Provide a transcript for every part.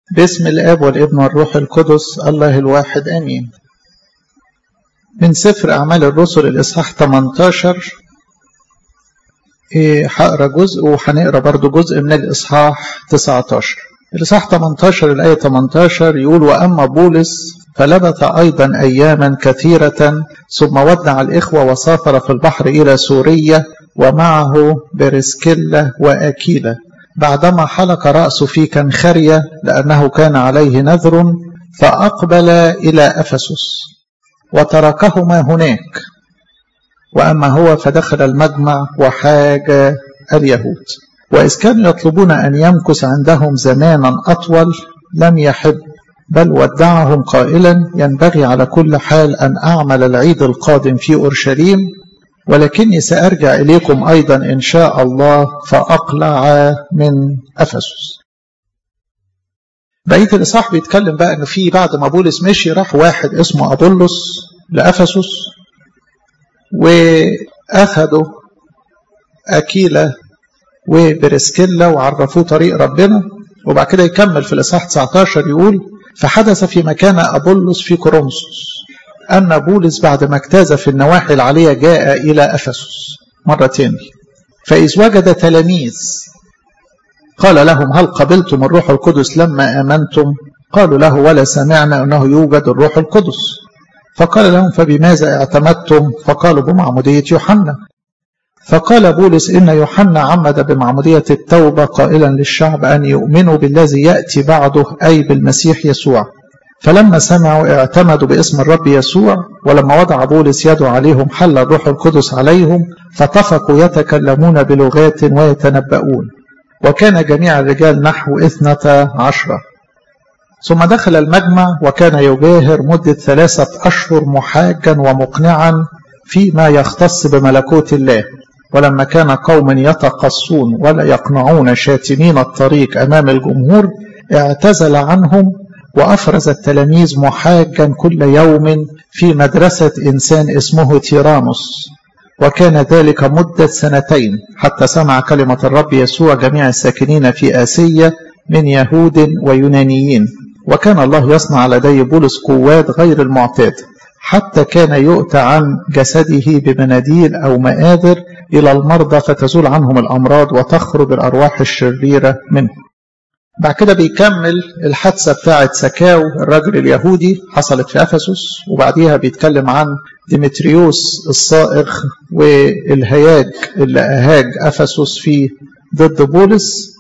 باسم الاب والابن والروح القدس الله الواحد امين من سفر اعمال الرسل الاصحاح 18 هقرا جزء وهنقرا برضو جزء من الاصحاح 19 الاصحاح 18 الايه 18 يقول واما بولس فلبث ايضا اياما كثيره ثم ودع الاخوه وسافر في البحر الى سوريا ومعه برسكله واكيله بعدما حلق راسه في كنخريه لانه كان عليه نذر فاقبل الى افسس وتركهما هناك واما هو فدخل المجمع وحاج اليهود واذ كانوا يطلبون ان يمكث عندهم زمانا اطول لم يحب بل ودعهم قائلا ينبغي على كل حال ان اعمل العيد القادم في اورشليم ولكني سارجع اليكم ايضا ان شاء الله فاقلع من افسس بقيه الاصحاح بيتكلم بقى ان في بعد ما بولس مشي راح واحد اسمه ابولس لافسس واخدوا اكيلا وبرسكيلا وعرفوه طريق ربنا وبعد كده يكمل في الاصحاح 19 يقول فحدث في مكان ابولس في كورنثوس ان بولس بعد ما اجتاز في النواحي العاليه جاء الى افسس مره تاني فاذ وجد تلاميذ قال لهم هل قبلتم الروح القدس لما امنتم قالوا له ولا سمعنا انه يوجد الروح القدس فقال لهم فبماذا اعتمدتم فقالوا بمعموديه يوحنا فقال بولس إن يوحنا عمد بمعمودية التوبة قائلا للشعب أن يؤمنوا بالذي يأتي بعده أي بالمسيح يسوع فلما سمعوا اعتمدوا باسم الرب يسوع ولما وضع بولس يده عليهم حل الروح القدس عليهم فطفقوا يتكلمون بلغات ويتنبؤون وكان جميع الرجال نحو اثنتا عشرة ثم دخل المجمع وكان يجاهر مدة ثلاثة أشهر محاجا ومقنعا فيما يختص بملكوت الله ولما كان قوم يتقصون ولا يقنعون شاتمين الطريق أمام الجمهور اعتزل عنهم وأفرز التلاميذ محاجا كل يوم في مدرسة إنسان اسمه تيرانوس وكان ذلك مدة سنتين حتى سمع كلمة الرب يسوع جميع الساكنين في آسيا من يهود ويونانيين وكان الله يصنع لدي بولس قوات غير المعتاد حتى كان يؤتى عن جسده بمناديل أو مآذر إلى المرضى فتزول عنهم الأمراض وتخرج الأرواح الشريرة منهم بعد كده بيكمل الحادثة بتاعة سكاو الرجل اليهودي حصلت في أفسس وبعديها بيتكلم عن ديمتريوس الصائغ والهياج اللي أهاج أفسس فيه ضد بولس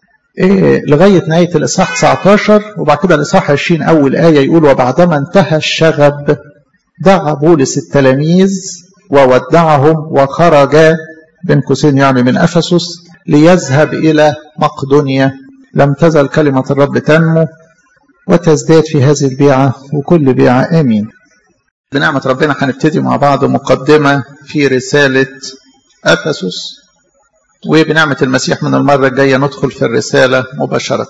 إيه لغاية نهاية الإصحاح 19 وبعد كده الإصحاح 20 أول آية يقول وبعدما انتهى الشغب دعا بولس التلاميذ وودعهم وخرج بين قوسين يعني من أفسس ليذهب إلى مقدونيا لم تزل كلمة الرب تنمو وتزداد في هذه البيعة وكل بيعة آمين بنعمة ربنا هنبتدي مع بعض مقدمة في رسالة أفسس وبنعمة المسيح من المرة الجاية ندخل في الرسالة مباشرة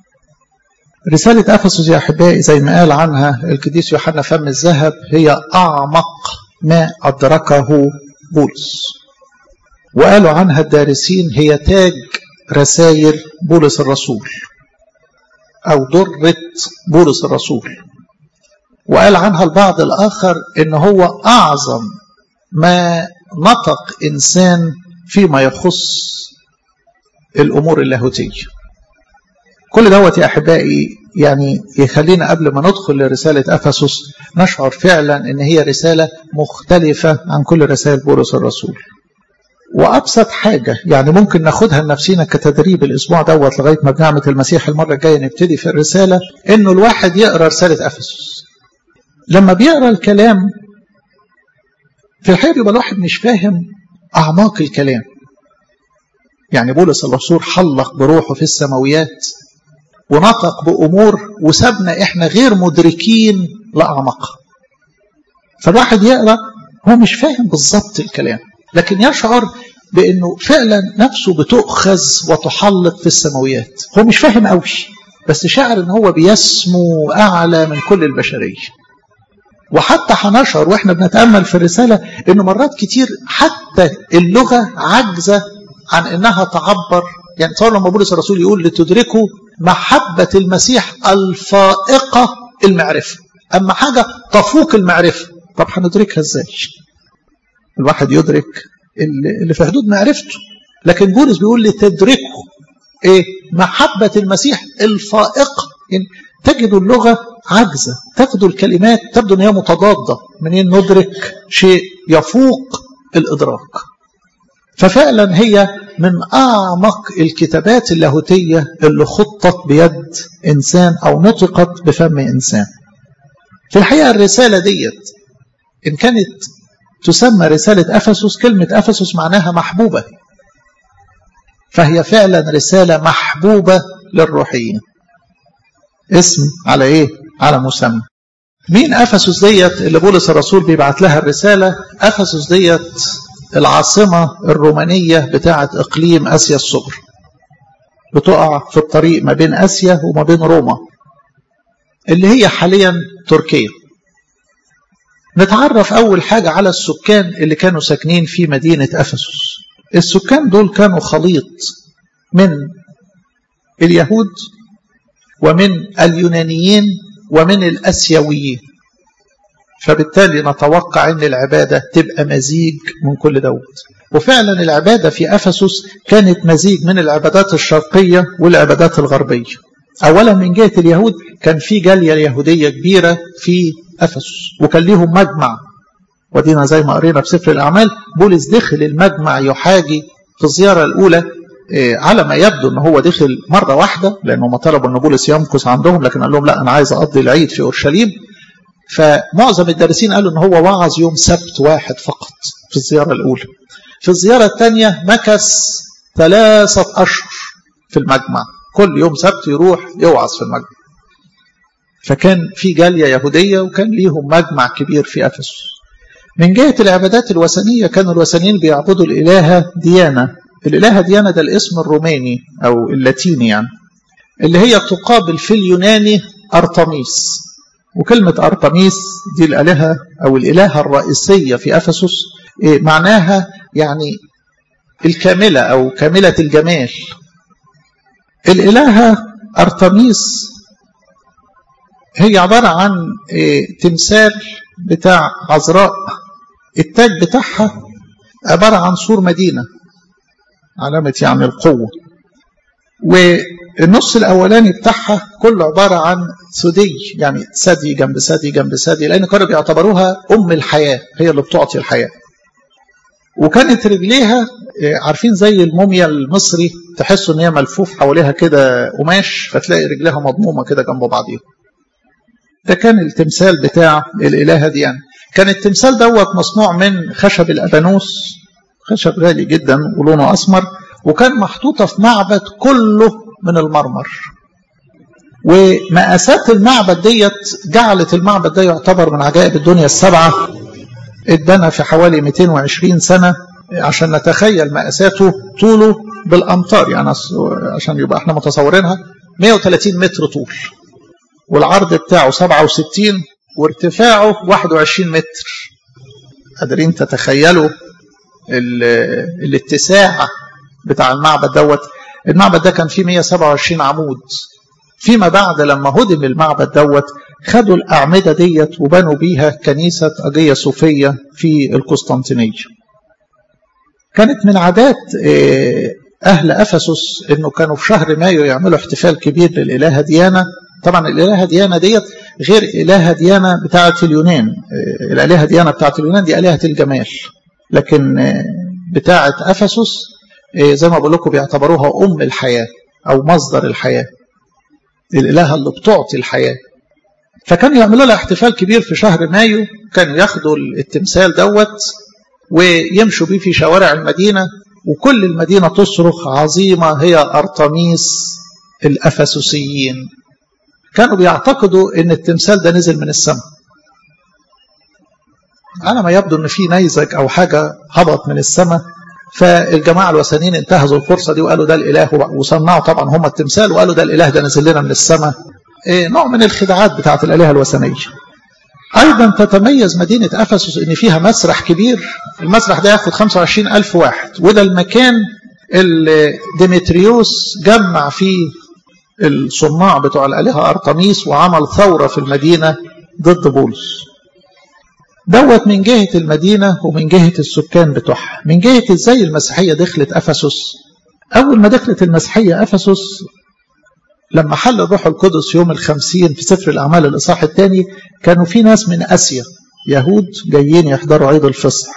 رسالة أفسس يا أحبائي زي ما قال عنها القديس يوحنا فم الذهب هي أعمق ما أدركه بولس وقالوا عنها الدارسين هي تاج رسائل بولس الرسول أو درة بولس الرسول وقال عنها البعض الآخر إن هو أعظم ما نطق إنسان فيما يخص الأمور اللاهوتية كل دوت يا أحبائي يعني يخلينا قبل ما ندخل لرسالة أفسس نشعر فعلا إن هي رسالة مختلفة عن كل رسائل بولس الرسول وأبسط حاجة يعني ممكن ناخدها لنفسينا كتدريب الأسبوع دوت لغاية ما بنعمة المسيح المرة الجاية نبتدي في الرسالة إنه الواحد يقرأ رسالة أفسس لما بيقرأ الكلام في الحقيقة يبقى الواحد مش فاهم أعماق الكلام يعني بولس الرسول حلق بروحه في السماويات ونطق بأمور وسابنا إحنا غير مدركين لأعماقها فالواحد يقرأ هو مش فاهم بالظبط الكلام لكن يشعر بأنه فعلا نفسه بتؤخذ وتحلق في السماويات هو مش فاهم قوي بس شعر ان هو بيسمو أعلى من كل البشرية وحتى هنشعر واحنا بنتامل في الرساله انه مرات كتير حتى اللغه عاجزه عن انها تعبر يعني تصور لما بولس الرسول يقول لتدركوا محبة المسيح الفائقة المعرفة أما حاجة تفوق المعرفة طب هندركها ازاي الواحد يدرك اللي في حدود معرفته لكن بولس بيقول لي تدركه ايه محبة المسيح الفائقة يعني تجد اللغة عجزة تجد الكلمات تبدو ان هي متضادة منين ندرك شيء يفوق الإدراك ففعلا هي من أعمق الكتابات اللاهوتية اللي خطت بيد إنسان أو نطقت بفم إنسان في الحقيقة الرسالة ديت إن كانت تسمى رسالة أفسس كلمة أفسس معناها محبوبة فهي فعلا رسالة محبوبة للروحيين اسم على إيه؟ على مسمى مين أفسس ديت اللي بولس الرسول بيبعت لها الرسالة أفسس ديت العاصمة الرومانية بتاعة إقليم آسيا الصغرى بتقع في الطريق ما بين آسيا وما بين روما اللي هي حاليا تركيا نتعرف أول حاجة على السكان اللي كانوا ساكنين في مدينة أفسس السكان دول كانوا خليط من اليهود ومن اليونانيين ومن الأسيويين فبالتالي نتوقع أن العبادة تبقى مزيج من كل دوت وفعلا العبادة في أفسس كانت مزيج من العبادات الشرقية والعبادات الغربية أولا من جهة اليهود كان في جالية يهودية كبيرة في أفسس وكان ليهم مجمع ودينا زي ما قرينا في سفر الأعمال بولس دخل المجمع يحاجي في الزيارة الأولى على ما يبدو ان هو دخل مره واحده لانه ما طلبوا ان بولس يمكث عندهم لكن قال لهم لا انا عايز اقضي العيد في اورشليم فمعظم الدارسين قالوا ان هو وعظ يوم سبت واحد فقط في الزياره الاولى في الزياره الثانيه مكث ثلاثه اشهر في المجمع كل يوم سبت يروح يوعظ في المجمع فكان في جاليه يهوديه وكان ليهم مجمع كبير في افسس من جهه العبادات الوثنيه كانوا الوثنيين بيعبدوا الالهه ديانا الإلهة ديانا ده الاسم الروماني أو اللاتيني يعني اللي هي تقابل في اليوناني أرطميس وكلمة أرطميس دي الآلهة أو الإلهة الرئيسية في أفسس معناها يعني الكاملة أو كاملة الجمال الإلهة أرطميس هي عبارة عن تمثال بتاع عذراء التاج بتاعها عبارة عن سور مدينة علامة يعني القوة والنص الأولاني بتاعها كله عبارة عن سدي يعني ثدي جنب ثدي جنب ثدي لأن كانوا بيعتبروها أم الحياة هي اللي بتعطي الحياة وكانت رجليها عارفين زي الموميا المصري تحسوا ان هي ملفوف حواليها كده قماش فتلاقي رجليها مضمومه كده جنب بعضيها ده كان التمثال بتاع الالهه دي يعني كان التمثال دوت مصنوع من خشب الابانوس خشب غالي جدا ولونه أسمر وكان محطوطة في معبد كله من المرمر ومقاسات المعبد ديت جعلت المعبد ده يعتبر من عجائب الدنيا السبعة اتبنى في حوالي 220 سنة عشان نتخيل مقاساته طوله بالأمتار يعني عشان يبقى احنا متصورينها 130 متر طول والعرض بتاعه 67 وارتفاعه 21 متر قادرين تتخيلوا الاتساع بتاع المعبد دوت المعبد ده كان فيه 127 عمود فيما بعد لما هدم المعبد دوت خدوا الأعمدة ديت وبنوا بيها كنيسة أجية صوفية في القسطنطينية كانت من عادات أهل أفسس أنه كانوا في شهر مايو يعملوا احتفال كبير للإلهة ديانا طبعا الإلهة ديانا ديت غير إلهة ديانا بتاعة اليونان الإلهة ديانا بتاعة اليونان دي إلهة الجمال لكن بتاعة أفسس زي ما بقول لكم بيعتبروها أم الحياة أو مصدر الحياة الإلهة اللي بتعطي الحياة فكانوا يعملوا لها احتفال كبير في شهر مايو كانوا ياخدوا التمثال دوت ويمشوا بيه في شوارع المدينة وكل المدينة تصرخ عظيمة هي أرطميس الأفسسيين كانوا بيعتقدوا ان التمثال ده نزل من السماء على ما يبدو ان في نيزك او حاجه هبط من السماء فالجماعه الوثنيين انتهزوا الفرصه دي وقالوا ده الاله وصنعوا طبعا هم التمثال وقالوا ده الاله ده نزل لنا من السماء إيه نوع من الخداعات بتاعه الالهه الوثنيه ايضا تتميز مدينه افسس ان فيها مسرح كبير المسرح ده ياخد 25 الف واحد وده المكان اللي ديمتريوس جمع فيه الصناع بتوع الآلهة أرطميس وعمل ثورة في المدينة ضد بولس دوت من جهة المدينة ومن جهة السكان بتوعها من جهة ازاي المسيحية دخلت أفسس أول ما دخلت المسيحية أفسس لما حل الروح القدس يوم الخمسين في سفر الأعمال الإصحاح الثاني كانوا في ناس من آسيا يهود جايين يحضروا عيد الفصح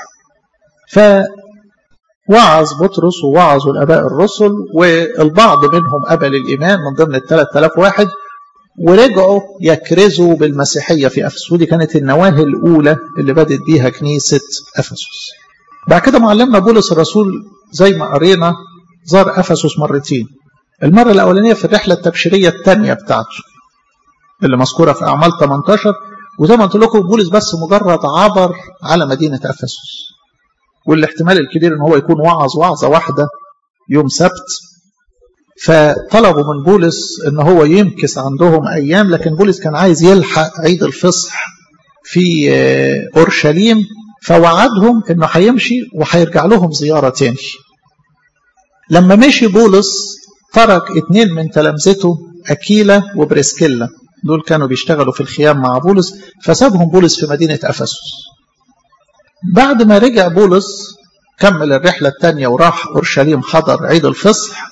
فوعظ بطرس ووعظوا الآباء الرسل والبعض منهم قبل الإيمان من ضمن الثلاث آلاف واحد ورجعوا يكرزوا بالمسيحية في أفسس ودي كانت النواة الأولى اللي بدت بيها كنيسة أفسس بعد كده معلمنا بولس الرسول زي ما قرينا زار أفسس مرتين المرة الأولانية في الرحلة التبشيرية الثانية بتاعته اللي مذكورة في أعمال 18 وزي ما قلت لكم بولس بس مجرد عبر على مدينة أفسس والاحتمال الكبير ان هو يكون وعظ وعظة واحدة يوم سبت فطلبوا من بولس ان هو يمكث عندهم ايام لكن بولس كان عايز يلحق عيد الفصح في اورشليم فوعدهم انه هيمشي وهيرجع لهم زيارة تاني لما مشي بولس ترك اتنين من تلامذته أكيلا وبريسكيلا دول كانوا بيشتغلوا في الخيام مع بولس فسابهم بولس في مدينة أفسس بعد ما رجع بولس كمل الرحلة الثانية وراح أورشليم حضر عيد الفصح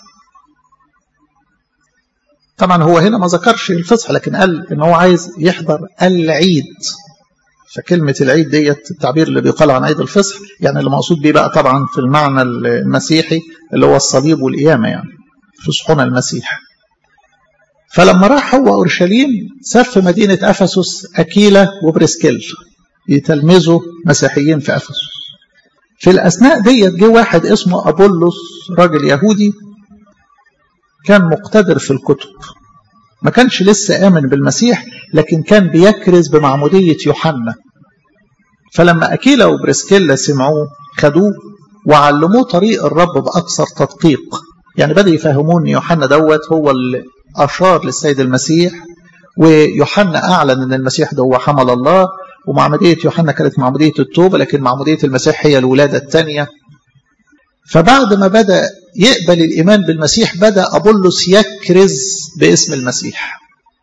طبعا هو هنا ما ذكرش الفصح لكن قال ان هو عايز يحضر العيد فكلمة العيد ديت التعبير اللي بيقال عن عيد الفصح يعني اللي مقصود بيه بقى طبعا في المعنى المسيحي اللي هو الصليب والقيامة يعني فصحنا المسيح فلما راح هو أورشليم ساب في مدينة أفسس أكيلا وبريسكيل يتلمذوا مسيحيين في أفسس في الأثناء ديت جه واحد اسمه أبولس راجل يهودي كان مقتدر في الكتب ما كانش لسه آمن بالمسيح لكن كان بيكرز بمعمودية يوحنا فلما أكيلا وبريسكيلا سمعوه خدوه وعلموه طريق الرب بأكثر تدقيق يعني بدأ يفهمون ان يوحنا دوت هو اللي أشار للسيد المسيح ويوحنا أعلن أن المسيح ده هو حمل الله ومعمودية يوحنا كانت معمودية التوبة لكن معمودية المسيح هي الولادة الثانية فبعد ما بدأ يقبل الإيمان بالمسيح بدأ أبولس يكرز باسم المسيح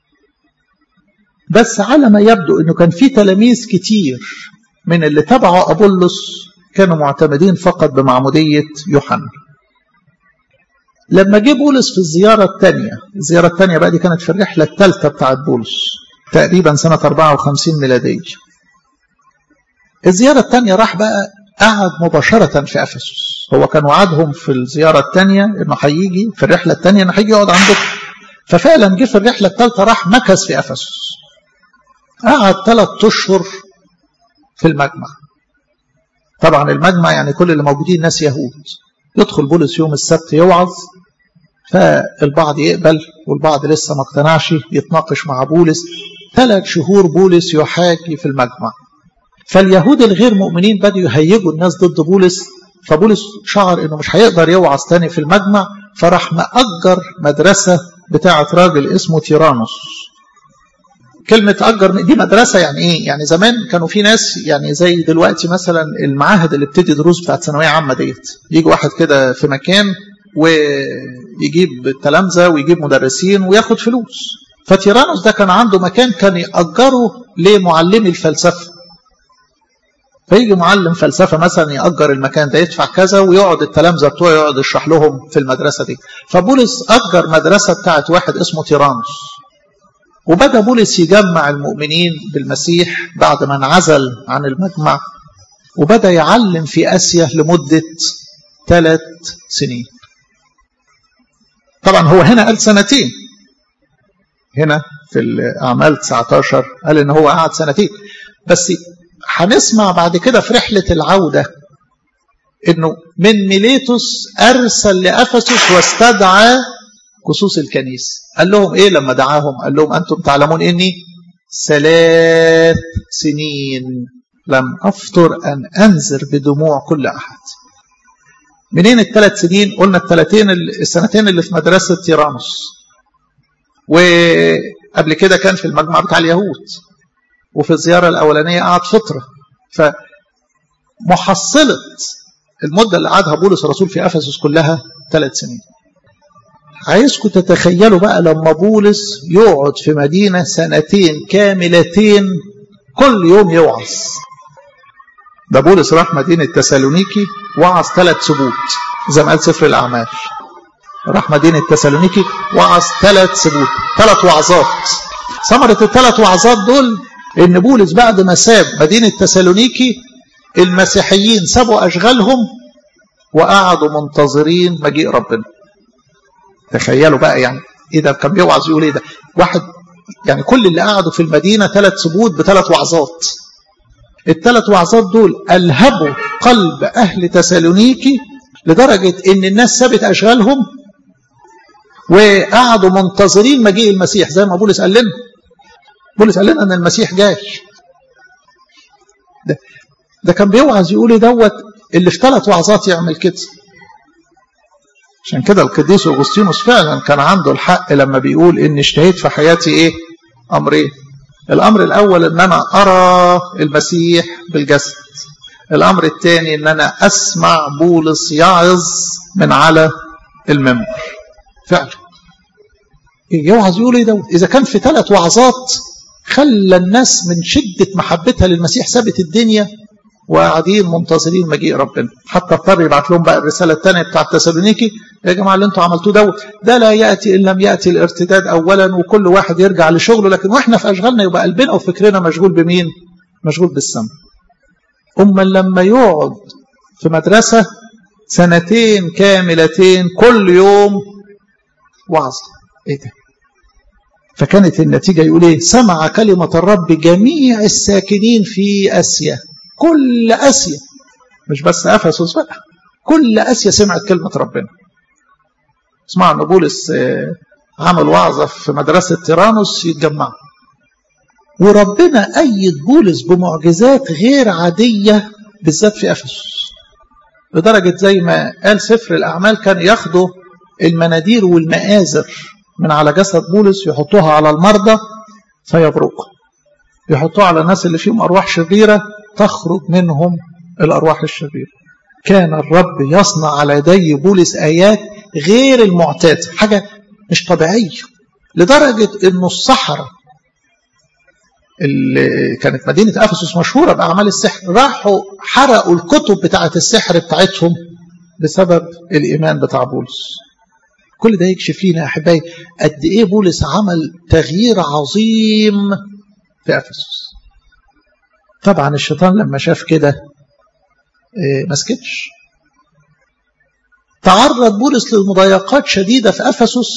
بس على ما يبدو أنه كان في تلاميذ كتير من اللي تبعوا أبولس كانوا معتمدين فقط بمعمودية يوحنا لما جه بولس في الزيارة الثانية الزيارة الثانية بقى دي كانت في الرحلة الثالثة بتاعت بولس تقريبا سنة 54 ميلادية الزيارة الثانية راح بقى قعد مباشرة في أفسس هو كان وعدهم في الزيارة الثانية إنه هيجي في الرحلة الثانية إنه هيجي يقعد عندكم ففعلا جه في الرحلة الثالثة راح مكث في أفسس قعد ثلاث أشهر في المجمع طبعا المجمع يعني كل اللي موجودين ناس يهود يدخل بولس يوم السبت يوعظ فالبعض يقبل والبعض لسه ما اقتنعش يتناقش مع بولس ثلاث شهور بولس يحاكي في المجمع فاليهود الغير مؤمنين بدأوا يهيجوا الناس ضد بولس فبولس شعر انه مش هيقدر يوعظ تاني في المجمع فراح مأجر مدرسة بتاعة راجل اسمه تيرانوس كلمة أجر دي مدرسة يعني إيه؟ يعني زمان كانوا في ناس يعني زي دلوقتي مثلا المعاهد اللي بتدي دروس بتاعت ثانوية عامة ديت يجي واحد كده في مكان ويجيب تلامذة ويجيب مدرسين وياخد فلوس فتيرانوس ده كان عنده مكان كان يأجره لمعلمي الفلسفة فيجي معلم فلسفة مثلا يأجر المكان ده يدفع كذا ويقعد التلامذة بتوعه يقعد يشرح لهم في المدرسة دي فبولس أجر مدرسة بتاعت واحد اسمه تيرانوس وبدأ بولس يجمع المؤمنين بالمسيح بعد ما انعزل عن المجمع وبدأ يعلم في آسيا لمدة ثلاث سنين طبعا هو هنا قال سنتين هنا في الأعمال 19 قال إن هو قعد سنتين بس هنسمع بعد كده في رحلة العودة إنه من ميليتوس أرسل لأفسس واستدعى كسوس الكنيسة قال لهم إيه لما دعاهم قال لهم أنتم تعلمون إني ثلاث سنين لم أفطر أن أنذر بدموع كل أحد منين الثلاث سنين قلنا الثلاثين السنتين اللي في مدرسة تيرانوس وقبل كده كان في المجمع بتاع اليهود وفي الزيارة الأولانية قعد فترة فمحصلة المدة اللي قعدها بولس الرسول في أفسس كلها ثلاث سنين عايزكم تتخيلوا بقى لما بولس يقعد في مدينة سنتين كاملتين كل يوم يوعظ ده بولس راح مدينة تسالونيكي وعظ ثلاث سبوت زي ما قال سفر الأعمال راح مدينة تسالونيكي وعظ ثلاث سبوت ثلاث وعظات ثمرة الثلاث وعظات دول إن بولس بعد ما ساب مدينة تسالونيكي المسيحيين سابوا أشغالهم وقعدوا منتظرين مجيء ربنا تخيلوا بقى يعني ايه ده كان بيوعظ يقول ايه ده واحد يعني كل اللي قعدوا في المدينة ثلاث سبوت بثلاث وعظات الثلاث وعظات دول ألهبوا قلب أهل تسالونيكي لدرجة إن الناس سابت أشغالهم وقعدوا منتظرين مجيء المسيح زي ما بولس قال لنا بولس قال لنا أن المسيح جاي ده, ده كان بيوعظ يقول ايه دوت اللي في ثلاث وعظات يعمل كده عشان كده القديس أغسطينوس فعلا كان عنده الحق لما بيقول إن اشتهيت في حياتي إيه أمرين الأمر الأول إن أنا أرى المسيح بالجسد الأمر الثاني إن أنا أسمع بولس يعظ من على المنبر فعلا يوعظ يقول إيه ده إذا كان في ثلاث وعظات خلى الناس من شدة محبتها للمسيح سابت الدنيا وقاعدين منتظرين مجيء ربنا حتى اضطر يبعت لهم بقى الرساله الثانيه بتاعت تسالونيكي يا جماعه اللي انتوا عملتوه دوت ده لا ياتي ان لم ياتي الارتداد اولا وكل واحد يرجع لشغله لكن واحنا في اشغالنا يبقى قلبنا وفكرنا مشغول بمين؟ مشغول بالسماء. اما لما يقعد في مدرسه سنتين كاملتين كل يوم وعظ ايه ده؟ فكانت النتيجه يقول ايه؟ سمع كلمه الرب جميع الساكنين في اسيا كل اسيا مش بس افسس بقى كل اسيا سمعت كلمه ربنا اسمع ان بولس عمل وعظه في مدرسه تيرانوس يتجمعوا وربنا ايد بولس بمعجزات غير عاديه بالذات في افسس لدرجه زي ما قال سفر الاعمال كان ياخدوا المناديل والمآزر من على جسد بولس يحطوها على المرضى فيبرقوا يحطوها على الناس اللي فيهم ارواح شريره تخرج منهم الأرواح الشريرة كان الرب يصنع على يدي بولس آيات غير المعتادة حاجة مش طبيعية لدرجة أنه الصحراء اللي كانت مدينة أفسس مشهورة بأعمال السحر راحوا حرقوا الكتب بتاعة السحر بتاعتهم بسبب الإيمان بتاع بولس كل ده يكشف لينا يا أحبائي قد إيه بولس عمل تغيير عظيم في أفسس طبعا الشيطان لما شاف كده ما سكتش تعرض بولس للمضايقات شديدة في أفسس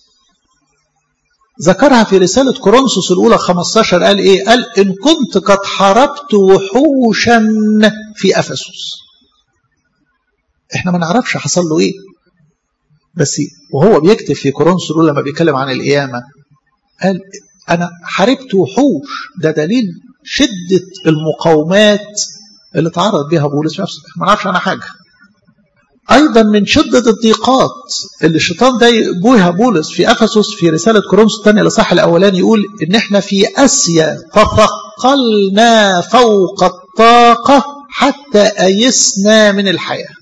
ذكرها في رسالة كورنثوس الأولى 15 قال إيه؟ قال إن كنت قد حاربت وحوشا في أفسس. إحنا ما نعرفش حصل له إيه. بس وهو بيكتب في كورنثوس الأولى لما بيتكلم عن القيامة قال أنا حاربت وحوش ده دليل شدة المقاومات اللي تعرض بها بولس في أفسس ما نعرفش عنها حاجة أيضا من شدة الضيقات اللي الشيطان ده بوها بولس في أفسس في رسالة كورنثوس الثانية الإصحاح الأولاني يقول إن إحنا في آسيا تثقلنا فوق الطاقة حتى أيسنا من الحياة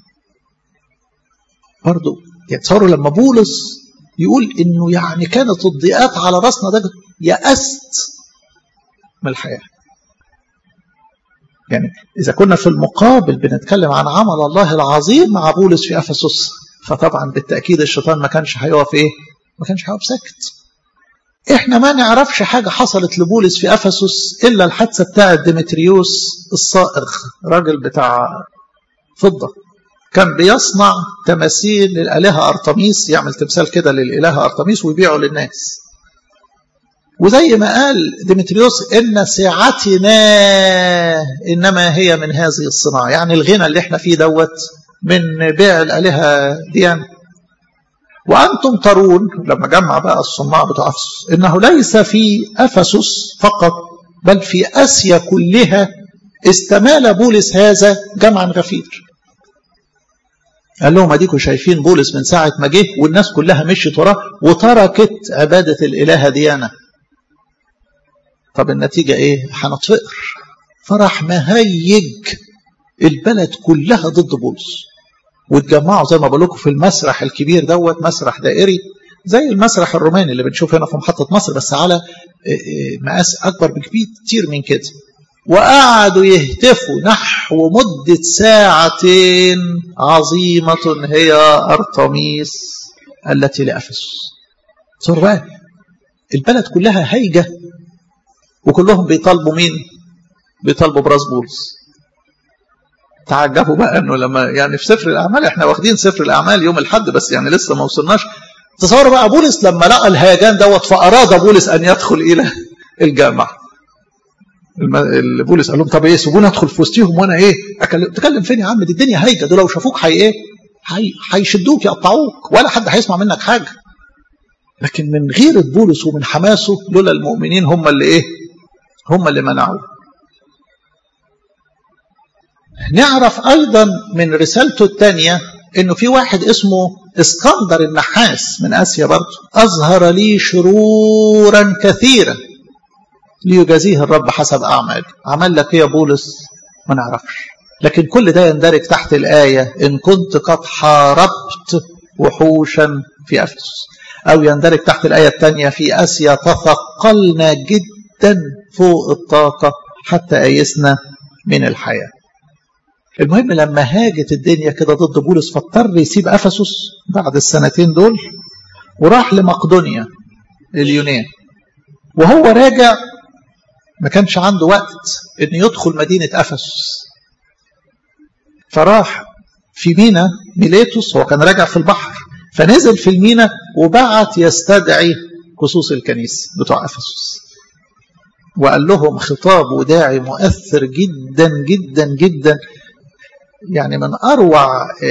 برضو يتصوروا لما بولس يقول إنه يعني كانت الضيقات على راسنا ده يأست من الحياة يعني إذا كنا في المقابل بنتكلم عن عمل الله العظيم مع بولس في أفسس فطبعا بالتأكيد الشيطان ما كانش هيقف إيه؟ ما كانش هيقف ساكت. إحنا ما نعرفش حاجة حصلت لبولس في أفسس إلا الحادثة بتاعة ديمتريوس الصائغ راجل بتاع فضة كان بيصنع تماثيل للآلهة أرطميس يعمل تمثال كده للإلهة أرطميس ويبيعه للناس وزي ما قال ديمتريوس إن سعتنا إنما هي من هذه الصناعة يعني الغنى اللي احنا فيه دوت من بيع الآلهة ديان وأنتم ترون لما جمع بقى الصناع بتوع أفسس إنه ليس في أفسس فقط بل في آسيا كلها استمال بولس هذا جمعا غفير قال لهم اديكم شايفين بولس من ساعة ما جه والناس كلها مشيت وراه وتركت عبادة الإلهة ديانة طب النتيجة ايه هنطفئر فراح مهيج البلد كلها ضد بولس واتجمعوا زي ما بقول لكم في المسرح الكبير دوت مسرح دائري زي المسرح الروماني اللي بنشوف هنا في محطة مصر بس على مقاس أكبر بكتير من كده وقعدوا يهتفوا نحو مدة ساعتين عظيمة هي أرطميس التي لأفسس صار بقى البلد كلها هيجة وكلهم بيطالبوا مين بيطالبوا براس بولس تعجبوا بقى انه لما يعني في سفر الاعمال احنا واخدين سفر الاعمال يوم الحد بس يعني لسه ما وصلناش تصوروا بقى بولس لما لقى الهيجان دوت فاراد بولس ان يدخل الى الجامع بولس قال لهم طب ايه سيبوني ادخل في وسطهم وانا ايه أكلم تكلم فين يا عم دي الدنيا هايجه دول لو شافوك حي ايه هيشدوك يقطعوك ولا حد هيسمع منك حاجه لكن من غيرة بولس ومن حماسه لولا المؤمنين هم اللي ايه هم اللي منعوه نعرف ايضا من رسالته الثانيه انه في واحد اسمه اسكندر النحاس من اسيا برضه اظهر لي شرورا كثيرا ليجازيه الرب حسب اعماله عمل لك يا بولس ما نعرفش لكن كل ده يندرج تحت الايه ان كنت قد حاربت وحوشا في افسس او يندرج تحت الايه الثانيه في اسيا تثقلنا جدا فوق الطاقه حتى ايسنا من الحياه المهم لما هاجت الدنيا كده ضد بولس فاضطر يسيب افسس بعد السنتين دول وراح لمقدونيا اليونان وهو راجع ما كانش عنده وقت ان يدخل مدينه افسس فراح في مينا ميليتوس هو كان راجع في البحر فنزل في المينا وبعت يستدعي خصوص الكنيسه بتوع افسس وقال لهم خطاب وداعي مؤثر جدا جدا جدا يعني من أروع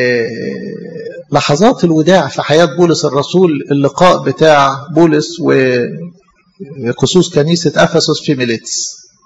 لحظات الوداع في حياة بولس الرسول اللقاء بتاع بولس وخصوص كنيسة أفسس في ميليتس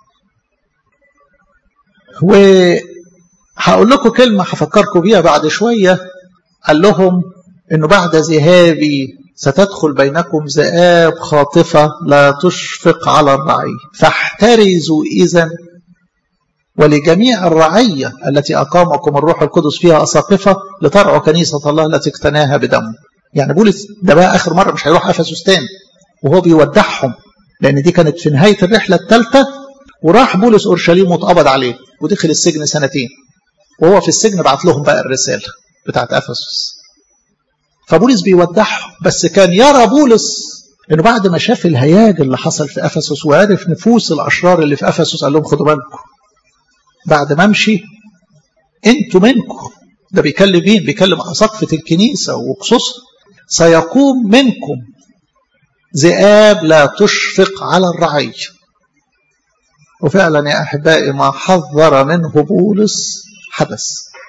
وهقول لكم كلمة هفكركم بيها بعد شوية قال لهم انه بعد ذهابي ستدخل بينكم ذئاب خاطفة لا تشفق على الرعي فاحترزوا إذا ولجميع الرعية التي أقامكم الروح القدس فيها أساقفة لترعوا كنيسة الله التي اقتناها بدمه يعني بولس ده بقى آخر مرة مش هيروح أفسس تاني وهو بيودعهم لأن دي كانت في نهاية الرحلة الثالثة وراح بولس أورشليم واتقبض عليه ودخل السجن سنتين وهو في السجن بعت لهم بقى الرسالة بتاعت أفسس فبولس بيودعهم بس كان يرى بولس انه بعد ما شاف الهياج اللي حصل في افسس وعرف نفوس الاشرار اللي في افسس قال لهم خدوا بالكم بعد ما امشي انتوا منكم ده بيكلم مين بيكلم اساقفه الكنيسه وخصوصا سيقوم منكم ذئاب لا تشفق على الرعي وفعلا يا احبائي ما حذر منه بولس حدث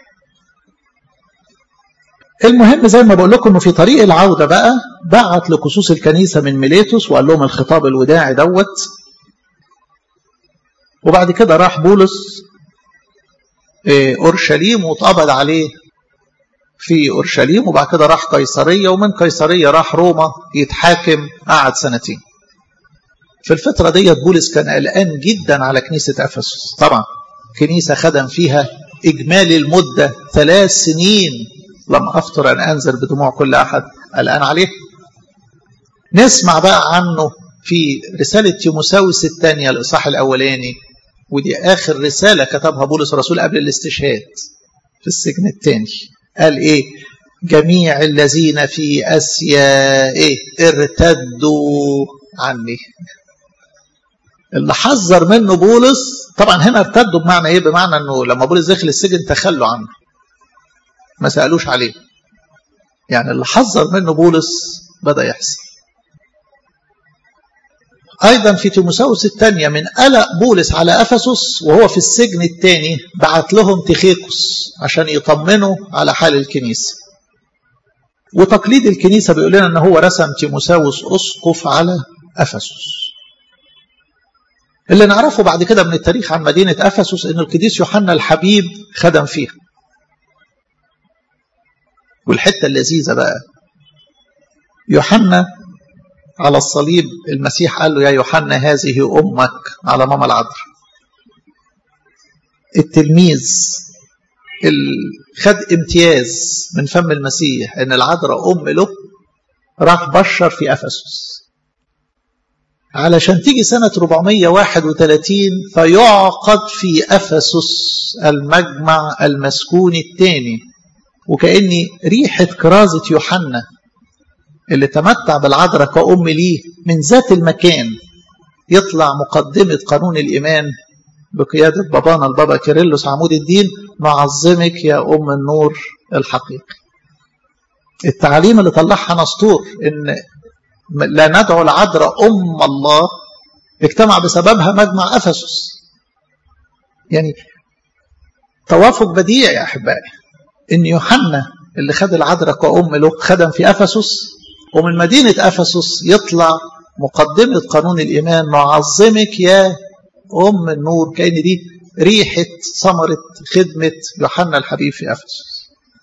المهم زي ما بقول لكم انه في طريق العوده بقى بعت لخصوص الكنيسه من ميليتوس وقال لهم الخطاب الوداعي دوت وبعد كده راح بولس اورشليم واتقبض عليه في اورشليم وبعد كده راح قيصريه ومن قيصريه راح روما يتحاكم قعد سنتين في الفتره ديت بولس كان قلقان جدا على كنيسه افسس طبعا كنيسه خدم فيها اجمالي المده ثلاث سنين لم أفطر أن أنزل بدموع كل أحد الآن عليه نسمع بقى عنه في رسالة تيموساوس الثانية الإصحاح الأولاني ودي آخر رسالة كتبها بولس الرسول قبل الاستشهاد في السجن الثاني قال إيه جميع الذين في آسيا إيه ارتدوا عني اللي حذر منه بولس طبعا هنا ارتدوا بمعنى ايه بمعنى انه لما بولس دخل السجن تخلوا عنه ما سألوش عليه يعني اللي حذر منه بولس بدأ يحصل أيضا في تيموساوس الثانية من قلق بولس على أفسس وهو في السجن الثاني بعت لهم تيخيكوس عشان يطمنوا على حال الكنيسة وتقليد الكنيسة بيقول لنا أن هو رسم تيموساوس أسقف على أفسس اللي نعرفه بعد كده من التاريخ عن مدينة أفسس أن القديس يوحنا الحبيب خدم فيها والحتة اللذيذة بقى يوحنا على الصليب المسيح قال له يا يوحنا هذه أمك على ماما العذراء التلميذ خد امتياز من فم المسيح ان العذراء ام له راح بشر في أفسس علشان تيجي سنة 431 فيعقد في أفسس المجمع المسكون الثاني وكأني ريحة كرازة يوحنا اللي تمتع بالعذراء كأم ليه من ذات المكان يطلع مقدمة قانون الإيمان بقيادة بابانا البابا كيرلس عمود الدين نعظمك يا أم النور الحقيقي التعليم اللي طلعها نسطور إن لا ندعو العذراء أم الله اجتمع بسببها مجمع أفسس يعني توافق بديع يا أحبائي إن يوحنا اللي خد العذراء كأم له خدم في أفسس ومن مدينة أفسس يطلع مقدمة قانون الإيمان نعظمك يا أم النور كأن دي ريحة ثمرة خدمة يوحنا الحبيب في أفسس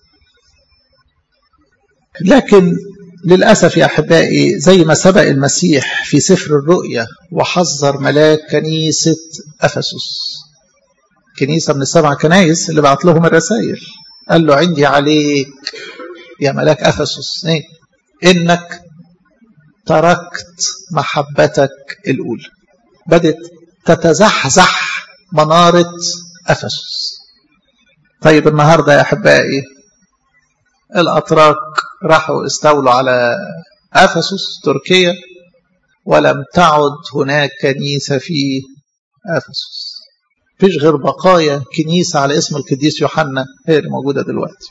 لكن للأسف يا أحبائي زي ما سبق المسيح في سفر الرؤيا وحذر ملاك كنيسة أفسس كنيسة من السبع كنايس اللي بعت لهم الرسائل قال له عندي عليك يا ملاك أفسس إيه؟ إنك تركت محبتك الأولى بدت تتزحزح منارة أفسس طيب النهاردة يا أحبائي الأتراك راحوا استولوا على أفسس تركيا ولم تعد هناك كنيسة في أفسس فيش غير بقايا كنيسة على اسم القديس يوحنا هي اللي موجودة دلوقتي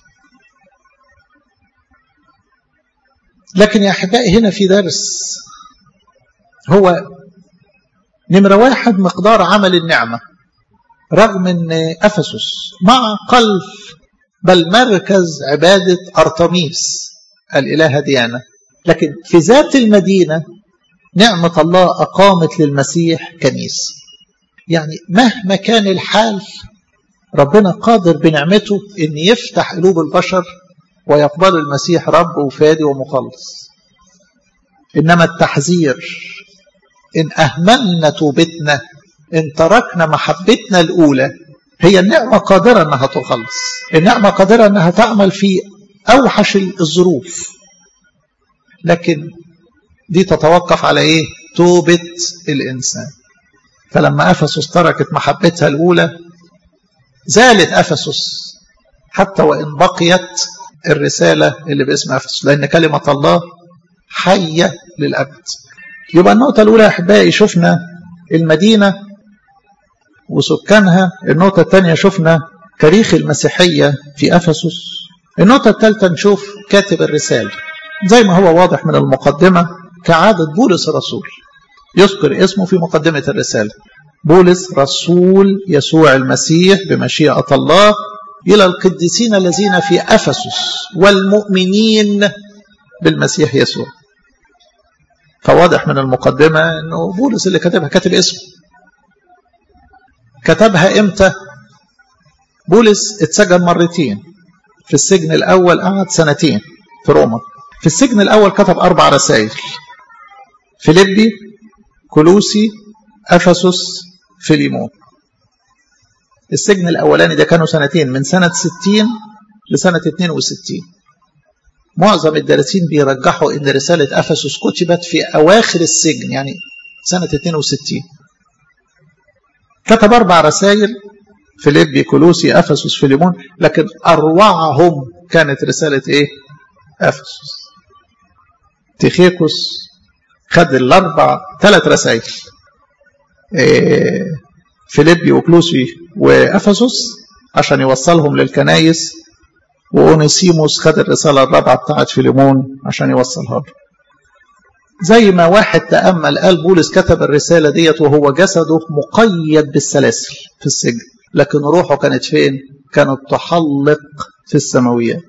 لكن يا أحبائي هنا في درس هو نمرة واحد مقدار عمل النعمة رغم أن أفسس مع قلب بل مركز عبادة أرتميس الإلهة ديانة لكن في ذات المدينة نعمة الله أقامت للمسيح كنيسة يعني مهما كان الحال ربنا قادر بنعمته أن يفتح قلوب البشر ويقبل المسيح رب وفادي ومخلص إنما التحذير إن أهملنا توبتنا إن تركنا محبتنا الأولى هي النعمة قادرة أنها تخلص النعمة قادرة أنها تعمل في أوحش الظروف لكن دي تتوقف على إيه توبة الإنسان فلما أفسس تركت محبتها الأولى زالت أفسس حتى وإن بقيت الرسالة اللي باسم أفسس لأن كلمة الله حية للأبد يبقى النقطة الأولى أحبائي شفنا المدينة وسكانها النقطة الثانية شفنا تاريخ المسيحية في أفسس النقطة الثالثة نشوف كاتب الرسالة زي ما هو واضح من المقدمة كعادة بولس الرسول يذكر اسمه في مقدمة الرسالة بولس رسول يسوع المسيح بمشيئة الله إلى القديسين الذين في أفسس والمؤمنين بالمسيح يسوع فواضح من المقدمة أنه بولس اللي كتبها كاتب اسمه كتبها إمتى بولس اتسجن مرتين في السجن الأول قعد سنتين في روما في السجن الأول كتب أربع رسائل فيليبي كولوسي أفسس فيليمون السجن الأولاني ده كانوا سنتين من سنة 60 لسنة 62 معظم الدارسين بيرجحوا ان رسالة أفسس كتبت في أواخر السجن يعني سنة 62 كتب أربع رسائل فيليبي كولوسي أفسس فيليمون لكن أروعهم كانت رسالة إيه؟ أفسس تيخيكوس خد الأربع ثلاث رسائل إيه فيليبي وكلوسي وأفسس عشان يوصلهم للكنايس وأونيسيموس خد الرسالة الرابعة بتاعت فيليمون عشان يوصلها له زي ما واحد تأمل قال بولس كتب الرسالة ديت وهو جسده مقيد بالسلاسل في السجن لكن روحه كانت فين؟ كانت تحلق في السماويات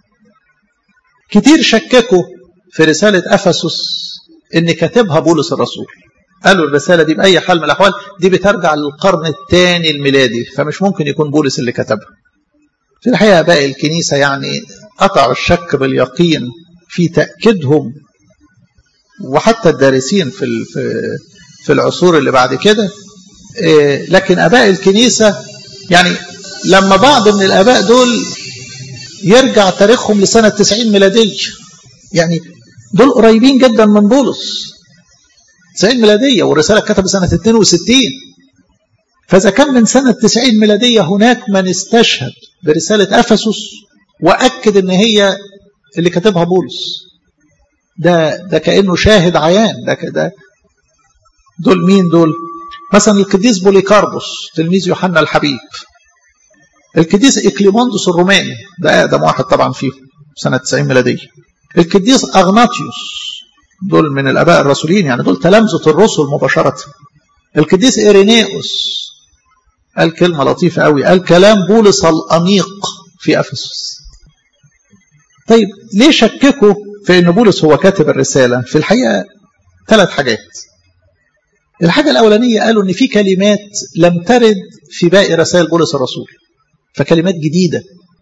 كتير شككوا في رسالة أفسس إن كاتبها بولس الرسول قالوا الرسالة دي بأي حال من الأحوال دي بترجع للقرن الثاني الميلادي فمش ممكن يكون بولس اللي كتبها في الحقيقة باقي الكنيسة يعني قطعوا الشك باليقين في تأكيدهم وحتى الدارسين في في العصور اللي بعد كده لكن اباء الكنيسه يعني لما بعض من الاباء دول يرجع تاريخهم لسنه 90 ميلاديه يعني دول قريبين جدا من بولس 90 ميلادية والرسالة كتب سنة 62 فإذا كان من سنة 90 ميلادية هناك من استشهد برسالة أفسس وأكد إن هي اللي كاتبها بولس ده ده كأنه شاهد عيان ده كده دول مين دول؟ مثلا القديس بوليكاربوس تلميذ يوحنا الحبيب القديس إكليموندوس الروماني ده أقدم واحد طبعا فيهم سنة 90 ميلادية القديس أغناطيوس دول من الآباء الرسولين يعني دول تلامذة الرسل مباشرة القديس إيرينيوس قال كلمة لطيفة قوي قال كلام بولس الأنيق في أفسس طيب ليه شككوا في أن بولس هو كاتب الرسالة في الحقيقة ثلاث حاجات الحاجة الأولانية قالوا أن في كلمات لم ترد في باقي رسائل بولس الرسول فكلمات جديدة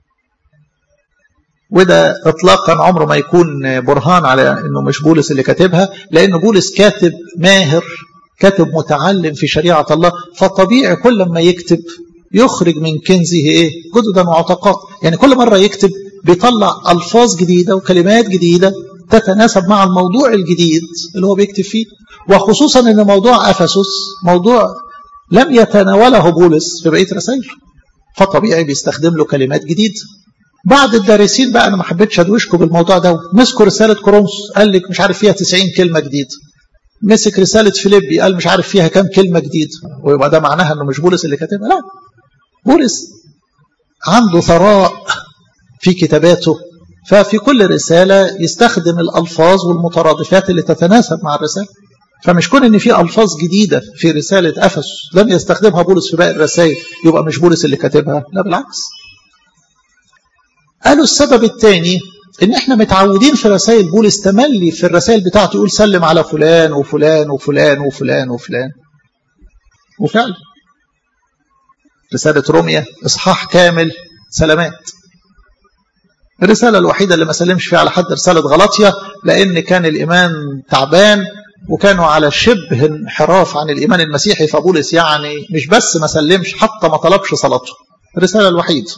وده اطلاقا عمره ما يكون برهان على انه مش بولس اللي كاتبها لان بولس كاتب ماهر كاتب متعلم في شريعه الله فطبيعي كل ما يكتب يخرج من كنزه ايه جددا وعتقاء يعني كل مره يكتب بيطلع الفاظ جديده وكلمات جديده تتناسب مع الموضوع الجديد اللي هو بيكتب فيه وخصوصا ان موضوع افسس موضوع لم يتناوله بولس في بقيه رسائله فطبيعي بيستخدم له كلمات جديده بعض الدارسين بقى انا ما حبيتش ادوشكم بالموضوع ده مسكوا رساله كورنثوس قال لك مش عارف فيها 90 كلمه جديده مسك رساله فيليبي قال مش عارف فيها كام كلمه جديده ويبقى ده معناها انه مش بولس اللي كاتبها لا بولس عنده ثراء في كتاباته ففي كل رساله يستخدم الالفاظ والمترادفات اللي تتناسب مع الرساله فمش كون ان في الفاظ جديده في رساله افسس لم يستخدمها بولس في باقي الرسائل يبقى مش بولس اللي كاتبها لا بالعكس قالوا السبب الثاني ان احنا متعودين في رسائل بولس تملي في الرسائل بتاعته يقول سلم على فلان وفلان وفلان وفلان وفلان وفعلا رسالة روميا اصحاح كامل سلامات الرسالة الوحيدة اللي ما سلمش فيها على حد رسالة غلطية لأن كان الإيمان تعبان وكانوا على شبه انحراف عن الإيمان المسيحي فبولس يعني مش بس ما سلمش حتى ما طلبش صلاته الرسالة الوحيدة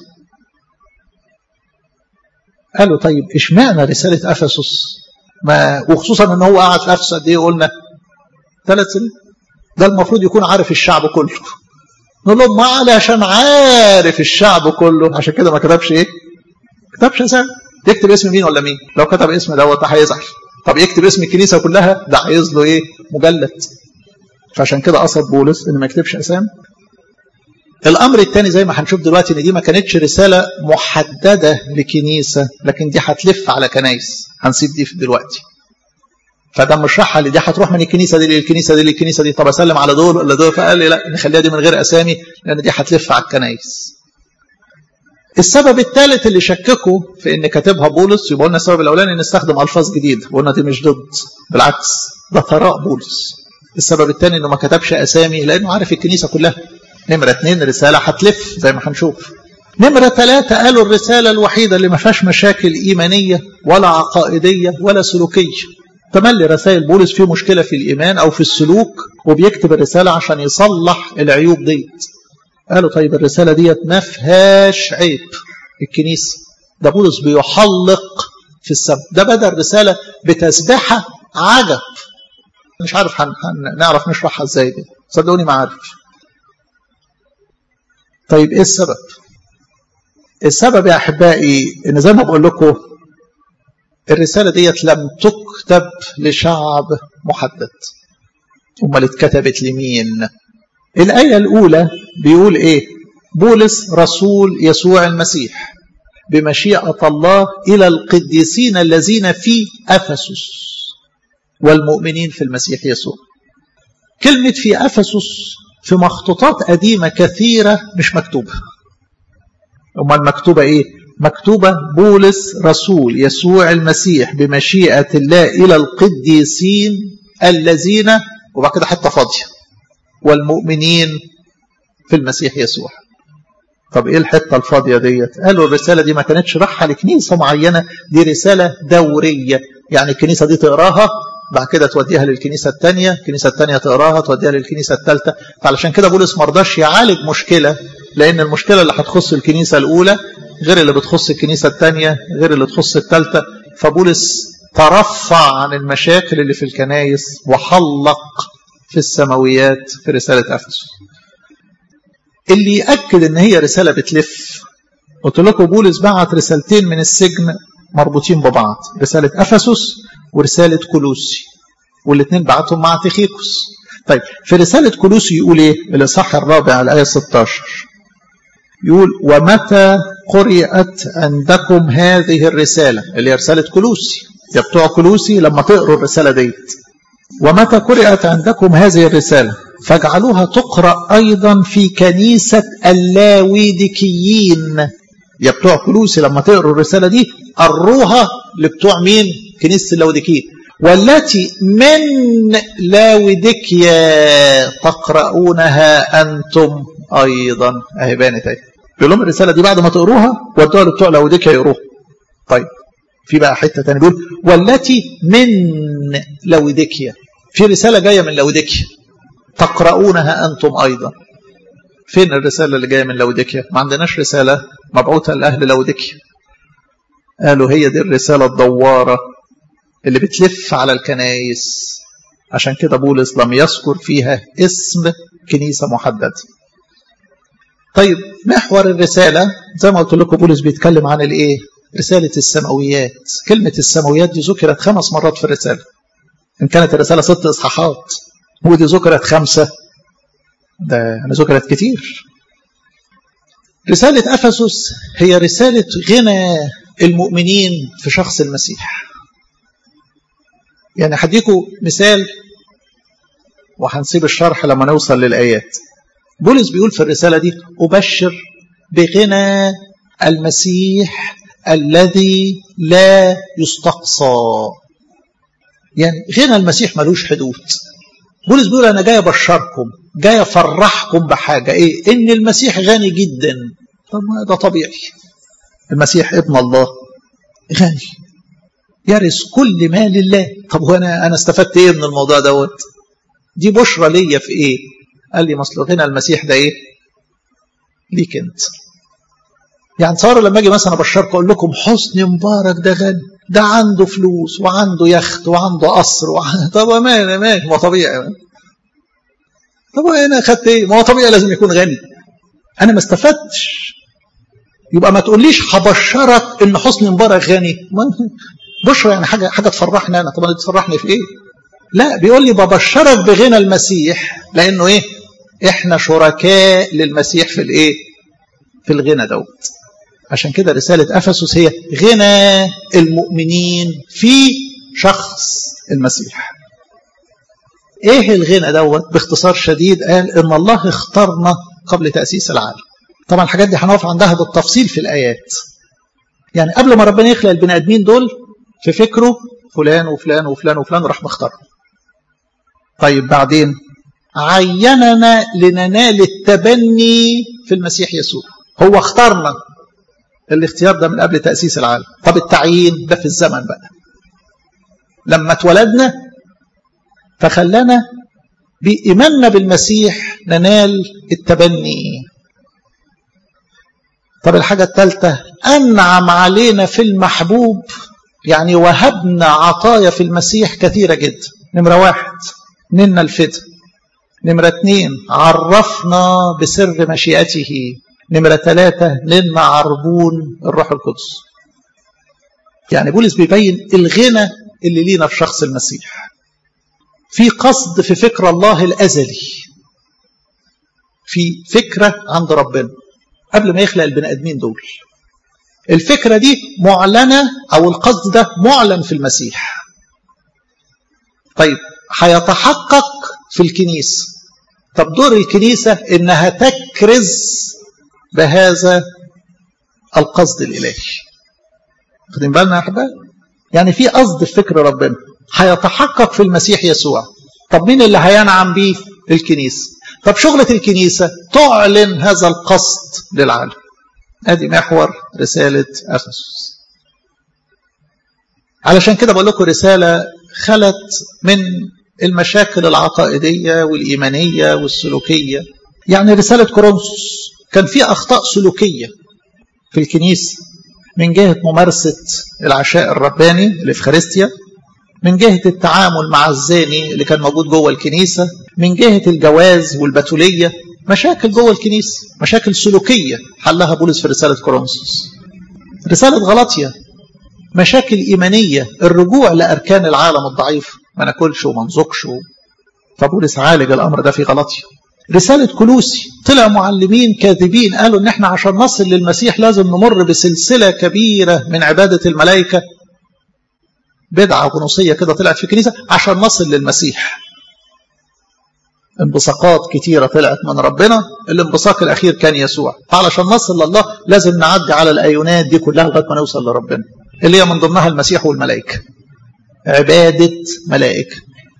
قالوا طيب اشمعنى رسالة أفسس ما وخصوصا ان هو قعد في أفسس قد ايه قلنا ثلاث سنين ده المفروض يكون عارف الشعب كله نقول لهم ما علشان عارف الشعب كله عشان كده ما كتبش ايه كتبش اسامي يكتب اسم مين ولا مين لو كتب اسم دوت هيزعل طب يكتب اسم الكنيسه كلها ده عايز له ايه مجلد فعشان كده قصد بولس ان ما يكتبش اسامي الامر الثاني زي ما هنشوف دلوقتي ان دي ما كانتش رساله محدده لكنيسه لكن دي هتلف على كنايس هنسيب دي دلوقتي فده مش راح اللي دي هتروح من الكنيسه دي للكنيسه دي للكنيسه دي طب اسلم على دول ولا دول فقال لي لا نخليها دي من غير اسامي لان دي هتلف على الكنايس السبب الثالث اللي شككوا في ان كاتبها بولس يبقى قلنا السبب الاولاني ان نستخدم الفاظ جديده وقلنا دي مش ضد بالعكس ده ثراء بولس السبب الثاني انه ما كتبش اسامي لانه عارف الكنيسه كلها نمرة اثنين رسالة هتلف زي ما هنشوف نمرة ثلاثة قالوا الرسالة الوحيدة اللي ما فيهاش مشاكل إيمانية ولا عقائدية ولا سلوكية تملي رسائل بولس فيه مشكلة في الإيمان أو في السلوك وبيكتب الرسالة عشان يصلح العيوب ديت قالوا طيب الرسالة ديت ما فيهاش عيب الكنيسة ده بولس بيحلق في السماء ده بدأ الرسالة بتسبحة عجب مش عارف هن... هن... نعرف نشرحها ازاي دي صدقوني ما عارف طيب ايه السبب السبب يا احبائي ان زي ما بقول لكم الرساله ديت لم تكتب لشعب محدد امال اتكتبت لمين الايه الاولى بيقول ايه بولس رسول يسوع المسيح بمشيئه الله الى القديسين الذين في افسس والمؤمنين في المسيح يسوع كلمه في افسس في مخطوطات قديمة كثيرة مش مكتوبة أمال مكتوبة إيه؟ مكتوبة بولس رسول يسوع المسيح بمشيئة الله إلى القديسين الذين وبعد كده حتة فاضية والمؤمنين في المسيح يسوع طب ايه الحته الفاضيه ديت قالوا الرساله دي ما كانتش رايحه لكنيسه معينه دي رساله دوريه يعني الكنيسه دي تقراها بعد كده توديها للكنيسة الثانية الكنيسة الثانية تقراها توديها للكنيسة الثالثة فعلشان كده بولس مرضاش يعالج مشكلة لأن المشكلة اللي هتخص الكنيسة الأولى غير اللي بتخص الكنيسة الثانية غير اللي تخص الثالثة فبولس ترفع عن المشاكل اللي في الكنايس وحلق في السماويات في رسالة أفسس اللي يأكد ان هي رسالة بتلف قلت لكم بولس بعت رسالتين من السجن مربوطين ببعض رسالة أفسس ورسالة كولوسي والاثنين بعتهم مع تيخيكوس طيب في رسالة كولوسي يقول ايه الإصحاح الرابع الآية 16 يقول ومتى قرئت عندكم هذه الرسالة اللي هي رسالة كولوسي يا بتوع كولوسي لما تقروا الرسالة ديت ومتى قرأت عندكم هذه الرسالة فاجعلوها تقرأ أيضا في كنيسة اللاويديكيين يا بتوع كلوسي لما تقروا الرسالة دي قروها لبتوع مين كنيسة اللاوديكيين والتي من لاوديكيا تقرؤونها أنتم أيضا أهي بانت أهي بيقول لهم الرسالة دي بعد ما تقروها ودوها لبتوع لاوديكيا يقروها طيب في بقى حتة تانية بيقول والتي من لوديكيا في رسالة جاية من لوديكيا تقرؤونها أنتم أيضا فين الرسالة اللي جاية من لوديكيا ما عندناش رسالة مبعوثة لأهل لوديكيا قالوا هي دي الرسالة الدوارة اللي بتلف على الكنايس عشان كده بولس لم يذكر فيها اسم كنيسة محددة طيب محور الرسالة زي ما قلت لكم بولس بيتكلم عن الايه رسالة السماويات كلمة السماويات دي ذكرت خمس مرات في الرسالة إن كانت الرسالة ست إصحاحات ودي ذكرت خمسة ده أنا ذكرت كتير رسالة أفسس هي رسالة غنى المؤمنين في شخص المسيح يعني هديكم مثال وهنسيب الشرح لما نوصل للآيات بولس بيقول في الرسالة دي أبشر بغنى المسيح الذي لا يستقصى يعني غنى المسيح ملوش حدود بولس بيقول انا جاي ابشركم جاي افرحكم بحاجه ايه ان المسيح غني جدا طب ما ده طبيعي المسيح ابن الله غني يرث كل ما لله طب وانا انا استفدت ايه من الموضوع دوت دي بشرى ليا في ايه قال لي مصل غنى المسيح ده ايه ليك انت يعني تصوروا لما اجي مثلا ابشركم اقول لكم حسني مبارك ده غني ده عنده فلوس وعنده يخت وعنده قصر وعنده طب ما ماشي ما طبيعي طب انا خدت ايه؟ ما هو طبيعي لازم يكون غني انا ما استفدتش يبقى ما تقوليش هبشرك ان حسني مبارك غني بشرى يعني حاجه حاجه تفرحني انا طب انا تفرحني في ايه؟ لا بيقول لي ببشرك بغنى المسيح لانه ايه؟ احنا شركاء للمسيح في الايه؟ في الغنى دوت عشان كده رسالة أفسس هي غنى المؤمنين في شخص المسيح ايه الغنى دوت باختصار شديد قال ان الله اختارنا قبل تأسيس العالم طبعا الحاجات دي هنقف عندها بالتفصيل في الآيات يعني قبل ما ربنا يخلق البني آدمين دول في فكره فلان وفلان وفلان وفلان راح مختارهم طيب بعدين عيننا لننال التبني في المسيح يسوع هو اختارنا الاختيار ده من قبل تأسيس العالم طب التعيين ده في الزمن بقى لما اتولدنا فخلانا بإيماننا بالمسيح ننال التبني طب الحاجة الثالثة أنعم علينا في المحبوب يعني وهبنا عطايا في المسيح كثيرة جدا نمرة واحد نلنا الفتن نمرة اثنين عرفنا بسر مشيئته نمرة ثلاثة لنا عربون الروح القدس يعني بولس بيبين الغنى اللي لينا في شخص المسيح في قصد في فكر الله الأزلي في فكرة عند ربنا قبل ما يخلق البني آدمين دول الفكرة دي معلنة أو القصد ده معلن في المسيح طيب هيتحقق في الكنيسة طب دور الكنيسة إنها تكرز بهذا القصد الإلهي واخدين بالنا يا أحباب يعني في قصد في فكر ربنا هيتحقق في المسيح يسوع طب مين اللي هينعم بيه الكنيسة طب شغلة الكنيسة تعلن هذا القصد للعالم ادي محور رسالة أفسس علشان كده بقول لكم رسالة خلت من المشاكل العقائدية والإيمانية والسلوكية يعني رسالة كورنثوس كان في أخطاء سلوكية في الكنيسة من جهة ممارسة العشاء الرباني الإفخارستيا من جهة التعامل مع الزاني اللي كان موجود جوه الكنيسة من جهة الجواز والبتولية مشاكل جوه الكنيسة مشاكل سلوكية حلها بولس في رسالة كورنثوس رسالة غلطية مشاكل إيمانية الرجوع لأركان العالم الضعيف ما ناكلش وما نزقش فبولس عالج الأمر ده في غلطية رسالة كلوسي طلع معلمين كاذبين قالوا ان احنا عشان نصل للمسيح لازم نمر بسلسلة كبيرة من عبادة الملائكة بدعة غنوصية كده طلعت في الكنيسة عشان نصل للمسيح انبثاقات كتيرة طلعت من ربنا الانبثاق الأخير كان يسوع فعلشان نصل لله لازم نعدي على الأيونات دي كلها لغاية ما نوصل لربنا اللي هي من ضمنها المسيح والملائكة عبادة ملائكة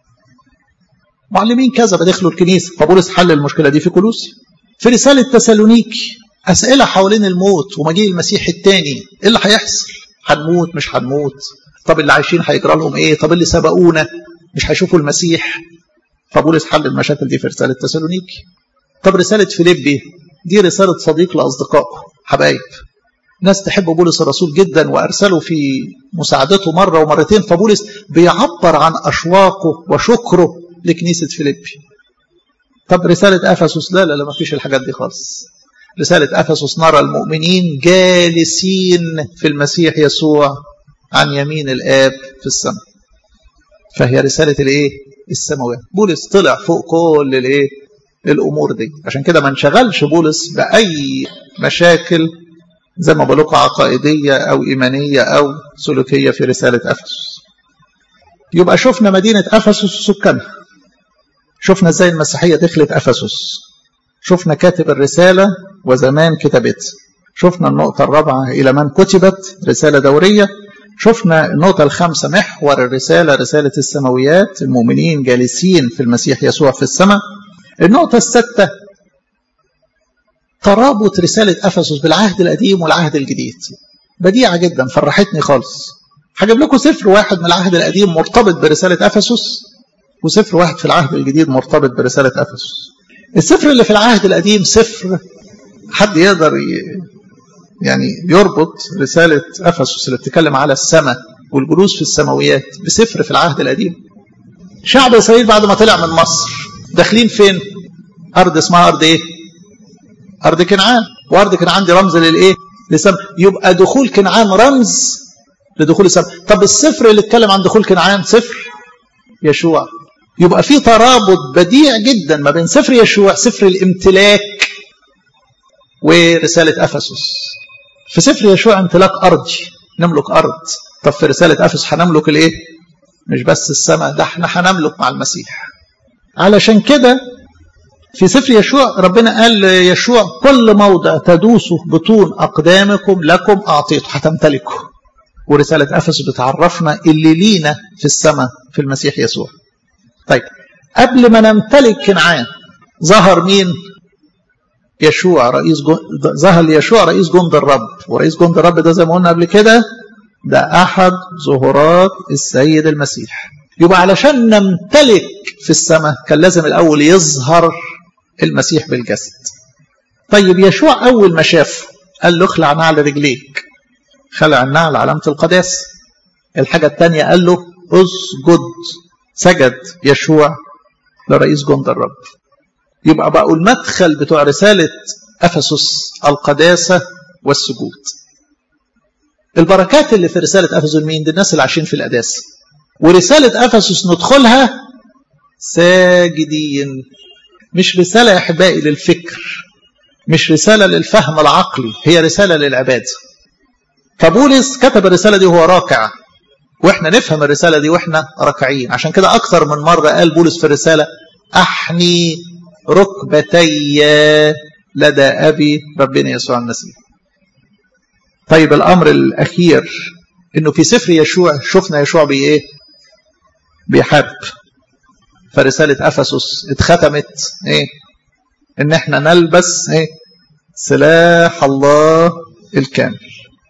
معلمين كذا بدخلوا الكنيسة فبولس حل المشكلة دي في كلوسي في رسالة تسالونيكي أسئلة حوالين الموت ومجيء المسيح الثاني إيه اللي هيحصل هنموت مش هنموت طب اللي عايشين هيجرى لهم إيه طب اللي سبقونا مش هيشوفوا المسيح فبولس حل المشاكل دي في رسالة تسالونيكي طب رسالة فيليبي دي رسالة صديق لأصدقائه حبايب ناس تحب بولس الرسول جدا وأرسلوا في مساعدته مرة ومرتين فبولس بيعبر عن أشواقه وشكره لكنيسة فيليبي طب رسالة أفسس لا لا لا ما فيش الحاجات دي خالص رسالة أفسس نرى المؤمنين جالسين في المسيح يسوع عن يمين الآب في السماء فهي رسالة الإيه؟ السماوات بولس طلع فوق كل الإيه؟ الأمور دي عشان كده ما انشغلش بولس بأي مشاكل زي ما بقول عقائدية أو إيمانية أو سلوكية في رسالة أفسس يبقى شفنا مدينة أفسس وسكانها شفنا ازاي المسيحية دخلت أفسس شفنا كاتب الرسالة وزمان كتبت شفنا النقطة الرابعة إلى من كتبت رسالة دورية شفنا النقطة الخامسة محور الرسالة رسالة السماويات المؤمنين جالسين في المسيح يسوع في السماء النقطة الستة ترابط رسالة أفسس بالعهد القديم والعهد الجديد بديعة جدا فرحتني خالص هجيب لكم سفر واحد من العهد القديم مرتبط برسالة أفسس وسفر واحد في العهد الجديد مرتبط برسالة أفسس السفر اللي في العهد القديم سفر حد يقدر يعني يربط رسالة أفسس اللي بتتكلم على السماء والجلوس في السماويات بسفر في العهد القديم شعب إسرائيل بعد ما طلع من مصر داخلين فين أرض اسمها أرض إيه أرض كنعان وأرض كنعان دي رمز للإيه للسماء يبقى دخول كنعان رمز لدخول السماء طب السفر اللي اتكلم عن دخول كنعان سفر يشوع يبقى في ترابط بديع جدا ما بين سفر يشوع سفر الامتلاك ورسالة أفسس في سفر يشوع امتلاك أرضي نملك أرض طب في رسالة أفسس هنملك الإيه؟ مش بس السماء ده احنا هنملك مع المسيح علشان كده في سفر يشوع ربنا قال ليشوع كل موضع تدوسه بطون أقدامكم لكم أعطيته هتمتلكه ورسالة أفسس بتعرفنا اللي لينا في السماء في المسيح يسوع طيب قبل ما نمتلك كنعان ظهر مين يشوع رئيس جن... ظهر يشوع رئيس جند الرب ورئيس جند الرب ده زي ما قلنا قبل كده ده أحد ظهورات السيد المسيح يبقى علشان نمتلك في السماء كان لازم الأول يظهر المسيح بالجسد طيب يشوع أول ما شافه قال له اخلع نعل رجليك خلع النعل علامة القداسة الحاجة الثانية قال له اسجد سجد يشوع لرئيس جند الرب يبقى بقوا المدخل بتوع رسالة أفسس القداسة والسجود البركات اللي في رسالة أفسس مين دي الناس اللي عايشين في القداسة ورسالة أفسس ندخلها ساجدين مش رسالة يا أحبائي للفكر مش رسالة للفهم العقلي هي رسالة للعبادة فبولس كتب الرسالة دي وهو راكع واحنا نفهم الرسالة دي واحنا راكعين عشان كده أكثر من مرة قال بولس في الرسالة أحني ركبتي لدى أبي ربنا يسوع المسيح طيب الأمر الأخير إنه في سفر يشوع شفنا يشوع بإيه بيحارب فرسالة أفسس اتختمت إيه إن إحنا نلبس إيه سلاح الله الكامل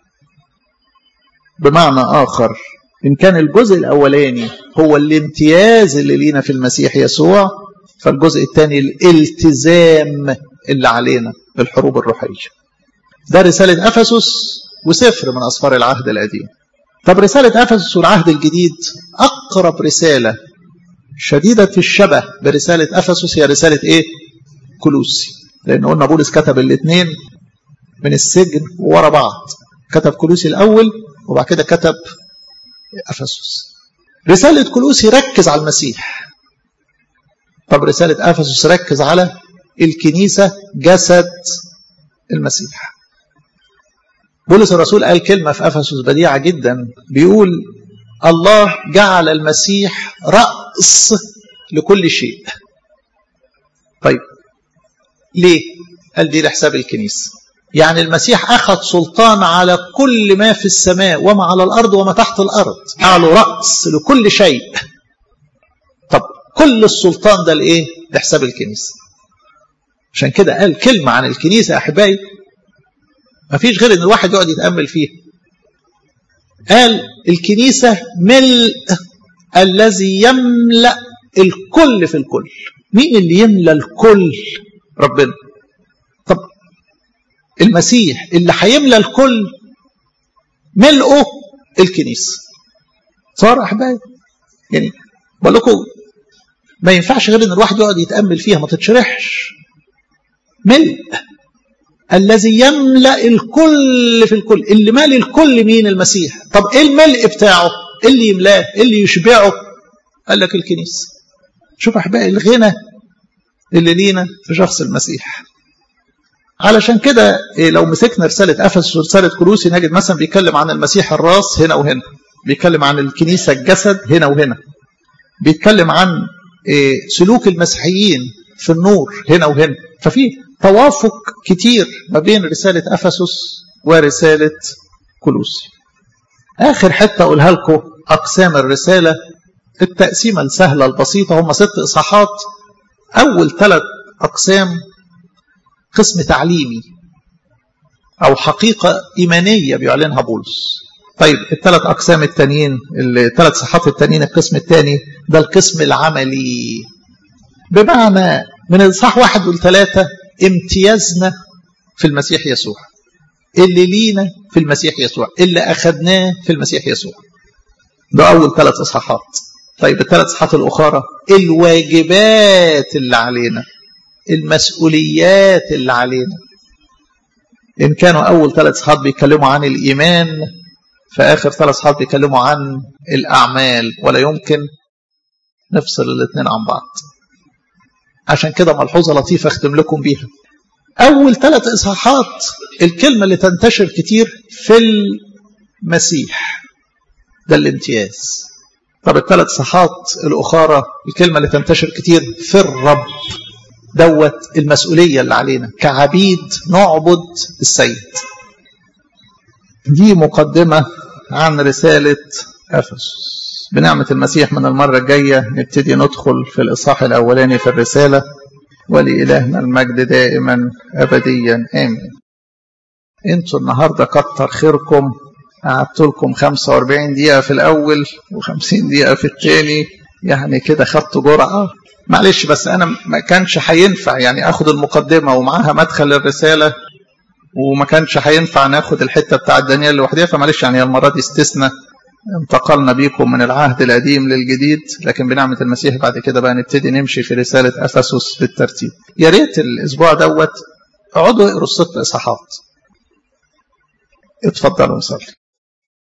بمعنى آخر إن كان الجزء الأولاني هو الامتياز اللي لينا في المسيح يسوع فالجزء الثاني الالتزام اللي علينا الحروب الروحية ده رسالة أفسس وسفر من أسفار العهد القديم طب رسالة أفسس والعهد الجديد أقرب رسالة شديدة الشبه برسالة أفسس هي رسالة إيه؟ كلوسي لأن قلنا بولس كتب الاثنين من السجن ورا بعض كتب كلوسي الأول وبعد كده كتب أفسس رسالة كلوسي ركز على المسيح طب رسالة أفسس ركز على الكنيسة جسد المسيح بولس الرسول قال كلمة في أفسس بديعة جدا بيقول الله جعل المسيح رأس لكل شيء طيب ليه؟ قال دي لحساب الكنيسة يعني المسيح أخذ سلطان على كل ما في السماء وما على الأرض وما تحت الأرض جعله رأس لكل شيء طب كل السلطان ده لإيه؟ لحساب الكنيسة عشان كده قال كلمة عن الكنيسة يا أحبائي ما فيش غير ان الواحد يقعد يتامل فيه قال الكنيسه ملء الذي يملا الكل في الكل مين اللي يملا الكل ربنا طب المسيح اللي هيملا الكل ملئه الكنيسه صار احبائي يعني بقول لكم ما ينفعش غير ان الواحد يقعد يتامل فيها ما تتشرحش ملء الذي يملا الكل في الكل اللي مال الكل مين المسيح طب ايه الملء بتاعه إيه اللي يملاه إيه اللي يشبعه قال لك الكنيسه شوف احبائي الغنى اللي لينا في شخص المسيح علشان كده إيه لو مسكنا رسالة أفسس ورسالة كروسي نجد مثلا بيتكلم عن المسيح الراس هنا وهنا بيتكلم عن الكنيسة الجسد هنا وهنا بيتكلم عن إيه سلوك المسيحيين في النور هنا وهنا ففي توافق كتير ما بين رسالة أفسس ورسالة كلوسي آخر حتة أقولها لكم أقسام الرسالة التقسيمة السهلة البسيطة هم ست إصحاحات أول ثلاث أقسام قسم تعليمي أو حقيقة إيمانية بيعلنها بولس طيب الثلاث أقسام التانيين الثلاث صحات التانيين القسم الثاني ده القسم العملي بمعنى من الإصحاح واحد والثلاثة امتيازنا في المسيح يسوع اللي لينا في المسيح يسوع اللي أخذناه في المسيح يسوع ده أول ثلاث إصحاحات طيب الثلاث إصحاحات الأخرى الواجبات اللي علينا المسؤوليات اللي علينا إن كانوا أول ثلاث إصحاحات بيتكلموا عن الإيمان فآخر ثلاث إصحاحات بيتكلموا عن الأعمال ولا يمكن نفصل الاثنين عن بعض عشان كده ملحوظة لطيفة أختم لكم بيها أول ثلاث إصحاحات الكلمة اللي تنتشر كتير في المسيح ده الامتياز طب الثلاث إصحاحات الأخرى الكلمة اللي تنتشر كتير في الرب دوت المسؤولية اللي علينا كعبيد نعبد السيد دي مقدمة عن رسالة أفسس بنعمة المسيح من المرة الجاية نبتدي ندخل في الإصحاح الأولاني في الرسالة ولإلهنا المجد دائما أبديا آمين انتوا النهاردة كتر خيركم قعدت لكم 45 دقيقة في الأول و50 دقيقة في الثاني يعني كده خدت جرعة معلش بس أنا ما كانش هينفع يعني أخد المقدمة ومعاها مدخل الرسالة وما كانش هينفع ناخد الحتة بتاعت دانيال لوحدها فمعلش يعني المرة دي استثنى انتقلنا بيكم من العهد القديم للجديد لكن بنعمة المسيح بعد كده بقى نبتدي نمشي في رسالة أفسس بالترتيب يا ريت الأسبوع دوت اقعدوا اقروا الست إصحاحات اتفضلوا نصلي